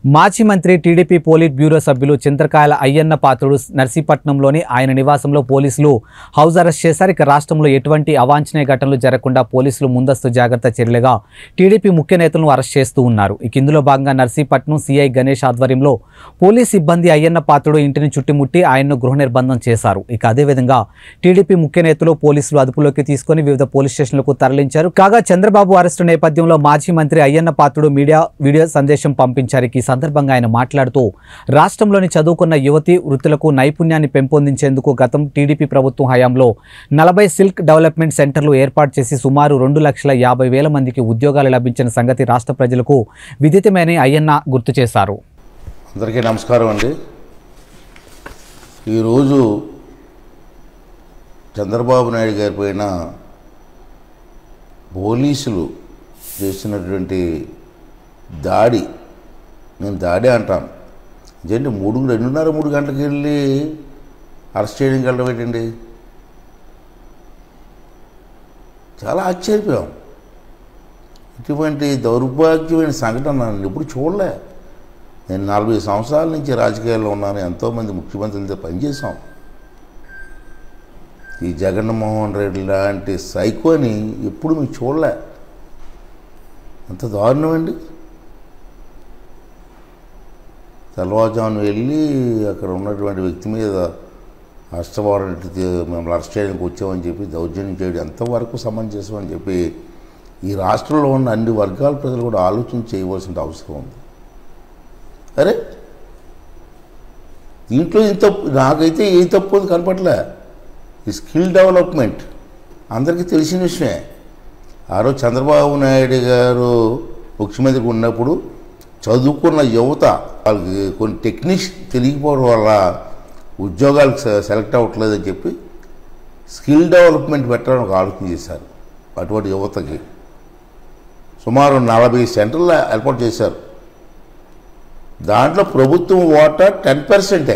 మాజీ మంత్రి TDP polit bureau సభ్యులు చింతకాయల అయ్యన్న పాత్రుడు నర్సీపట్నంలోని ఆయన నివాసంలో పోలీసులు హౌస్ అరెస్ట్ చేశారు ఇక రాష్ట్రంలో ఎటువంటి అవాంఛనీయ ఘటనలు జరగకుండా పోలీసులు ముందస్తు జాగ్రత్త చర్యలుగా టీడీపీ ముఖ్య నేతలను అరెస్ట్ చేస్తూ ఉన్నారు ఇక ఇందులో భాగంగా నర్సీపట్నం సీఐ గణేష్ ఆధ్వర్యంలో పోలీస్ సిబ్బంది అయ్యన్న పాత్రుడు ఇంటిని చుట్టుముట్టి ఆయన్ను గృహ నిర్బంధం చేశారు ఇక అదేవిధంగా టీడీపీ ముఖ్య నేతలు పోలీసులు అదుపులోకి తీసుకొని వివిధ పోలీస్ స్టేషన్లకు తరలించారు కాగా చంద్రబాబు అరెస్టు నేపథ్యంలో మాజీ మంత్రి అయ్యన్న పాత్రుడు మీడియా వీడియో సందేశం పంపించారు ఈ సందర్భంగా ఆయన మాట్లాడుతూ రాష్ట్రంలోని చదువుకున్న యువతి వృత్తులకు నైపుణ్యాన్ని పెంపొందించేందుకు గతం టీడీపీ ప్రభుత్వం హయాంలో నలభై సిల్క్ డెవలప్మెంట్ సెంటర్లు ఏర్పాటు చేసి సుమారు రెండు లక్షల యాభై వేల మందికి ఉద్యోగాలు లభించిన సంగతి రాష్ట్ర ప్రజలకు విదితమని అయ్యన్న గుర్తు చేశారు అందరికీ నమస్కారం అండి ఈరోజు చంద్రబాబు నాయుడు గారి పైన పోలీసులు చేసినటువంటి దాడి నేను దాడి అంటాను ఇదేంటి మూడు రెండున్నర మూడు గంటలకు వెళ్ళి అరెస్ట్ చేయడానికి వెళ్ళడం ఏంటండి చాలా ఆశ్చర్యపోయాం ఇటువంటి దౌర్భాగ్యమైన సంఘటన నేను ఎప్పుడు చూడలే నేను నలభై సంవత్సరాల నుంచి రాజకీయాల్లో ఉన్నాను ఎంతోమంది ముఖ్యమంత్రులతో పనిచేసాం ఈ జగన్మోహన్ రెడ్డి లాంటి సైకోని ఎప్పుడు మీకు చూడలే ఎంత దారుణం అండి తెల్లవారుజామున వెళ్ళి అక్కడ ఉన్నటువంటి వ్యక్తి మీద అష్టవారెంట్ మేము అరెస్ట్ చేయడానికి వచ్చామని చెప్పి దౌర్జన్యం చేయడం ఎంతవరకు సమంజసం అని చెప్పి ఈ రాష్ట్రంలో ఉన్న అన్ని వర్గాల ప్రజలు కూడా ఆలోచన చేయవలసిన అవసరం ఉంది అరే దీంట్లో ఇంత నాకైతే ఏ తప్పు ఉంది కనపట్లే ఈ స్కిల్ డెవలప్మెంట్ అందరికీ తెలిసిన విషయమే ఆ రోజు చంద్రబాబు నాయుడు గారు ముఖ్యమంత్రిగా ఉన్నప్పుడు చదువుకున్న యువత వాళ్ళకి కొన్ని టెక్నిక్స్ తెలియకపోవడం వల్ల ఉద్యోగాలకు సె- సెలెక్ట్ అవ్వట్లేదని చెప్పి స్కిల్ డెవలప్మెంట్ పెట్టడానికి ఒక ఆలోచన చేశారు అటువంటి యువతకి సుమారు నలభై సెంటర్లు ఏర్పాటు చేశారు దాంట్లో ప్రభుత్వం ఓటా టెన్ పర్సెంటే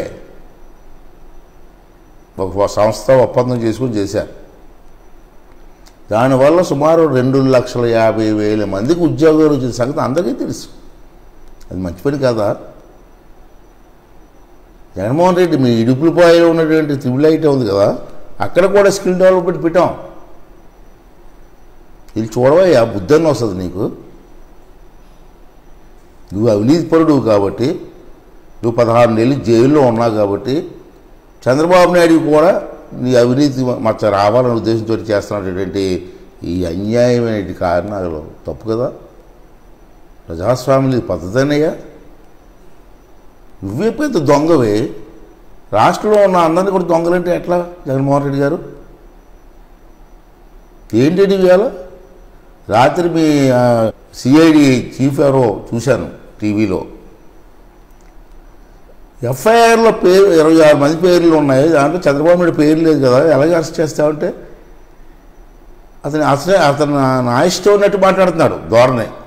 ఒక సంస్థ ఒప్పందం చేసుకుని చేశారు దానివల్ల సుమారు రెండు లక్షల యాభై వేల మందికి ఉద్యోగాలు వచ్చిన సంగతి అందరికీ తెలుసు అది మంచి పని కాదా జగన్మోహన్ రెడ్డి మీ ఇడుపులపాయలో ఉన్నటువంటి త్రిబులైట్ ఉంది కదా అక్కడ కూడా స్కిల్ డెవలప్మెంట్ పెట్టాం ఇది చూడవయ్యా బుద్ధన్న వస్తుంది నీకు నువ్వు అవినీతిపరుడు కాబట్టి నువ్వు పదహారు నెలలు జైల్లో ఉన్నావు కాబట్టి చంద్రబాబు నాయుడు కూడా నీ అవినీతి మచ్చ రావాలనే ఉద్దేశంతో చేస్తున్నటువంటి ఈ అన్యాయమైన కారణాలు తప్పు కదా ప్రజాస్వామ్యం పద్ధతేనయ్యా నువ్వే పెద్ద దొంగవే రాష్ట్రంలో ఉన్న అందరినీ కూడా దొంగలంటే ఎట్లా జగన్మోహన్ రెడ్డి గారు ఏంటండి ఇవాళ రాత్రి మీ సిఐడి చీఫ్ ఎవరో చూశాను టీవీలో ఎఫ్ఐఆర్లో పేరు ఇరవై ఆరు మంది పేర్లు ఉన్నాయి దాంట్లో చంద్రబాబు నాయుడు పేరు లేదు కదా ఎలాగ అరెస్ట్ చేస్తావంటే అతను అసలే అతను నా ఇష్టం ఉన్నట్టు మాట్లాడుతున్నాడు ధోరణి